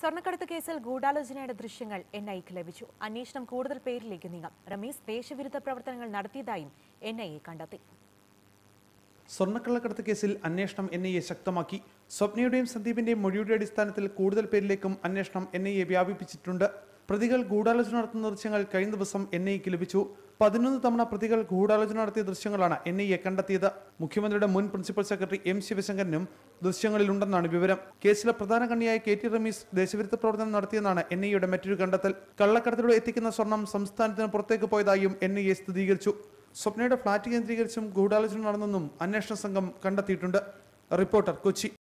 സ്വർണ്ണക്കടത്ത് കേസിൽ ഗൂഢാലോചനയുടെ ദൃശ്യങ്ങൾ എൻ ഐക്ക് ലഭിച്ചു അന്വേഷണം കൂടുതൽ പേരിലേക്ക് നീങ്ങാം റമീസ് ദേശവിരുദ്ധ പ്രവർത്തനങ്ങൾ നടത്തിയതായും എൻ ഐ എ കണ്ടെത്തി സ്വർണ്ണക്കള്ളക്കടത്ത് കേസിൽ അന്വേഷണം എൻ ഐ എ ശക്തമാക്കി സ്വപ്നയുടെയും സന്ദീപിന്റെയും മൊഴിയുടെ അടിസ്ഥാനത്തിൽ കൂടുതൽ പേരിലേക്കും അന്വേഷണം എൻ ഐ എ വ്യാപിപ്പിച്ചിട്ടുണ്ട് പ്രതികൾ ഗൂഢാലോചന നടത്തുന്ന ദൃശ്യങ്ങൾ കഴിഞ്ഞ ദിവസം എൻ ഐക്ക് ലഭിച്ചു പതിനൊന്ന് തവണ പ്രതികൾ ഗൂഢാലോചന നടത്തിയ ദൃശ്യങ്ങളാണ് എൻ ഐ എ കണ്ടെത്തിയത് മുഖ്യമന്ത്രിയുടെ മുൻ പ്രിൻസിപ്പൽ സെക്രട്ടറി എം ശിവശങ്കരനും ദൃശ്യങ്ങളിലുണ്ടെന്നാണ് വിവരം കേസിലെ പ്രധാന കണ്ണിയായ കെ ടി റമീസ് ദേശവിരുദ്ധ പ്രവർത്തനം നടത്തിയെന്നാണ് എൻ ഐയുടെ മറ്റൊരു കണ്ടെത്തൽ കള്ളക്കടത്തിലൂടെ എത്തിക്കുന്ന സ്വർണം സംസ്ഥാനത്തിന് പുറത്തേക്ക് പോയതായും എൻ ഐ എ സ്ഥിരീകരിച്ചു സ്വപ്നയുടെ ഫ്ളാറ്റ് കേന്ദ്രീകരിച്ചും ഗൂഢാലോചന നടന്നെന്നും അന്വേഷണ സംഘം കണ്ടെത്തിയിട്ടുണ്ട് റിപ്പോർട്ടർ കൊച്ചി